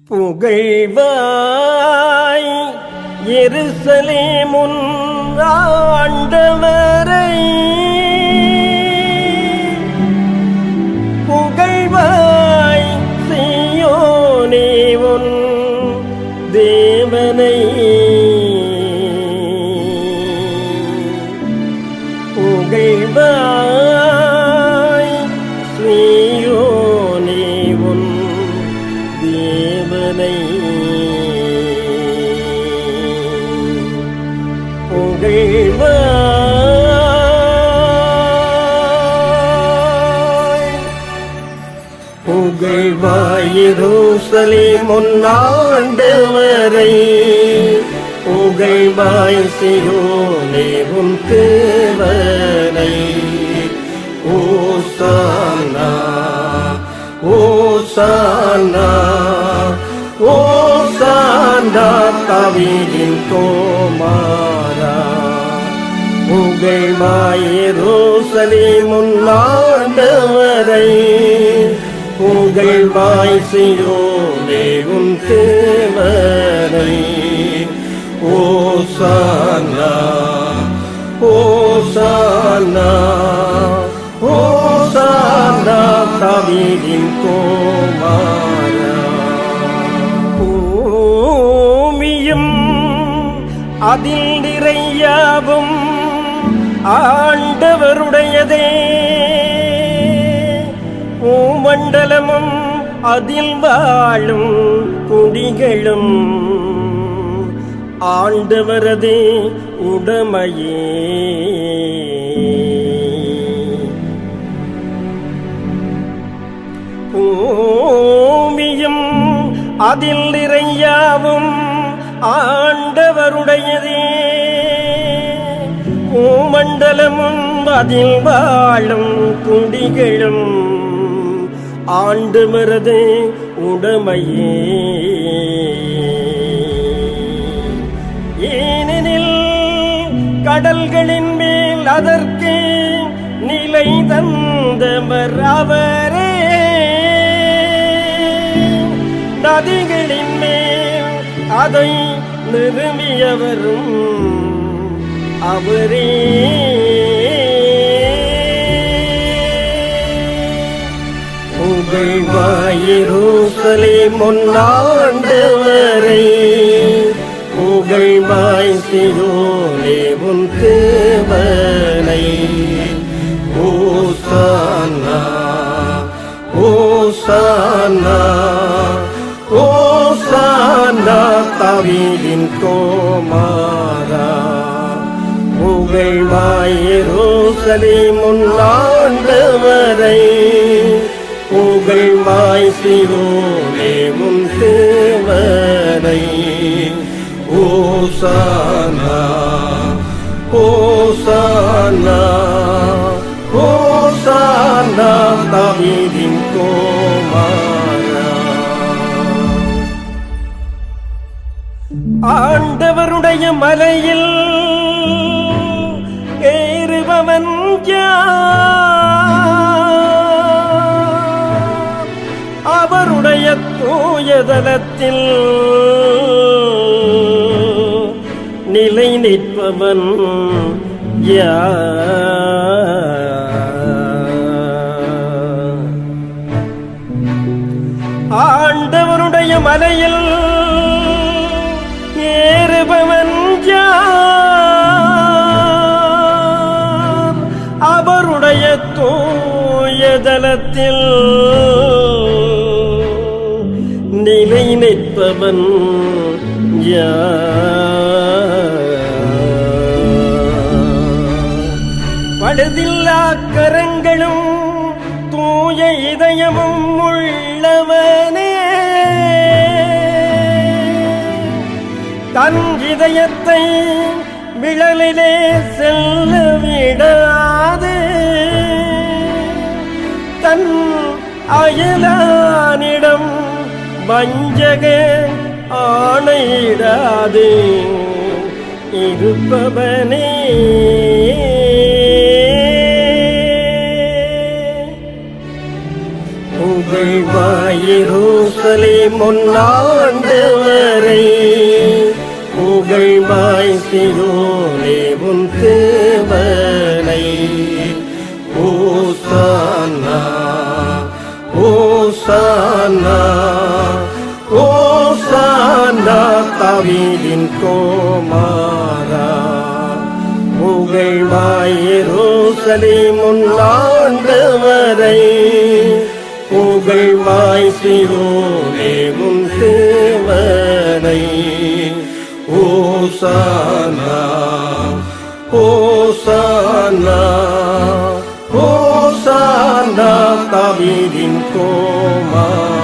புகழ்வாய் எருசலேமுன் ஆண்டவரை புகழ்வாய் செய்யோனே உன் தேவனை புகழ்வாய் செய்யோனே உன் தேவனை புகழ்வாய் புகழ்வாயிரோசலே முன்னாண்டவரை புகழ்வாய் சியோனே உன் தேவனை ஓசானா ஓசானா ஓசானா தவிரின் கோமாரா புகழ்வாயிரோசலே முன்னாண்டவரை புகழ்வாய் சியோனே உன் தேவரை ஓசானா ஓசானா ஓசானா தவிரின் கோமாரா பூமியும் அதில் நிறையாவும் ஆண்டவருடையதே பூமண்டலமும் அதில் வாழும் குடிகளும் ஆண்டவரதே உடமையே பூமியும் அதில் நிறையாவும் ஆண்டவருடையதே பூமண்டலமும் அதில் வாழும் குடிகளும் ஆண்டவரது உடமையே ஏனெனில் கடல்களின் மேல் அதற்கு நிலை தந்தவர் அவரே நதிகளின் மேல் அதை நிறுவியவரும் அவரே புகழ்வாயிரோசலே முன்னாண்டவரை புகழ்வாய் சியோனே உன் தேவனை ஓசானா ஓசானா ஓசானா தவிலின் கோமாரா புகழ்வாயிரோசலே முன்னாண்டவரை புகழ்வாய் சிவோனே உன் தேவனை ஓசானா ஓசானா ஓசானா தவிதின் கோமாரா ஆண்டவருடைய மலையில் ஏறுபவன் யார்? அவருடைய தூயதலத்தில் நிலை நிற்பவன் யார்? ஆண்டவருடைய மலையில் ஏறுபவன் யார்? அவருடைய தூயதலத்தில் நிலை நிற்பவன் யார்? படுதில்லா கரங்களும் தூய இதயமும் உள்ளவனே தன் இதயத்தை விழலிலே செல்ல விடாது தன் அயலானிடம் வஞ்சக ஆணையிடாது இருப்பவனே புகழ்வாயிரூசலே முன்னாண்டவரை புகழ்வாய் சியோனே உன் தேவனை ஓசானா ஓசானா ஓசானா தவீதின் கோமாரா புகழ்வாயிரோசலே முன்னாண்டவரை புகழ்வாய் சியோனே உன் தேவனை ஓசானா ஓசானா ஓசானா தவீதின் கோமா